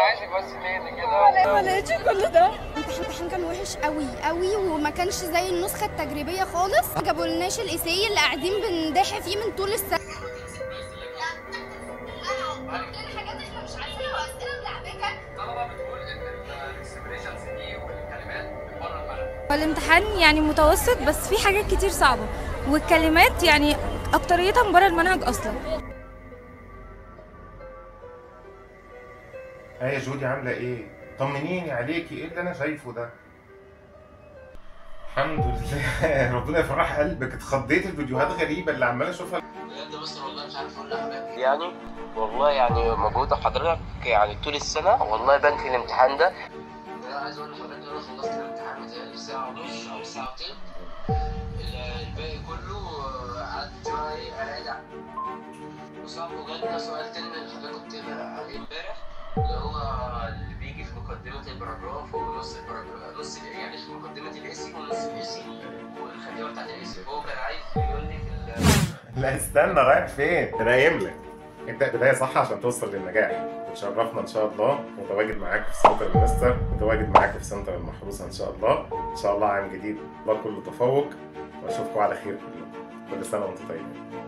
عايزك بس تهدي كده ما لقيتش كل ده الامتحان كان وحش قوي قوي وما كانش زي النسخه التجريبيه خالص ما جابولناش الايساي اللي قاعدين بنداحي فيه من طول السنه الطلبه بتقول ان الاكسبريشنز دي والكلمات بره الملل الامتحان يعني متوسط بس في حاجات كتير صعبة والكلمات يعني أكتريتها بره المنهج أصلا ها يا جودي عاملة ايه؟ طمنيني عليكي ايه اللي انا شايفه ده؟ الحمد لله ربنا يفرح قلبك اتخضيت الفيديوهات غريبة اللي عمال اشوفها بجد بس والله مش عارف اقول لحضرتك يعني والله يعني مجهود حضرتك يعني طول السنه والله بان في الامتحان ده انا عايز اقول لحضرتك ان انا خلصت الامتحان بتاعي في ساعه ونص او ساعه وتلت ال- الباقي كله آه، قعدت بقى ايه اراجع وصعب وجالنا سؤال تاني اللي حضرتك قلت لي عليه امبارح اللي هو اللي بيجي في مقدمه الباراجراف ونص الباراجراف نص ال- يعني في مقدمه الايسي ونص الايسي والخلفيه بتاعت الايسي هو كان عايز يقول لي في ال- لا استنى رايح فين؟ رايم لك ابدأ بداية صح عشان توصل للنجاح وتشرفنا ان شاء الله متواجد معاك في سنتر المستر متواجد معاك في سنتر المحروسة ان شاء الله ان شاء الله عام جديد الله كله تفوق واشوفكم على خير كلكم كل سنة وانتم طيبين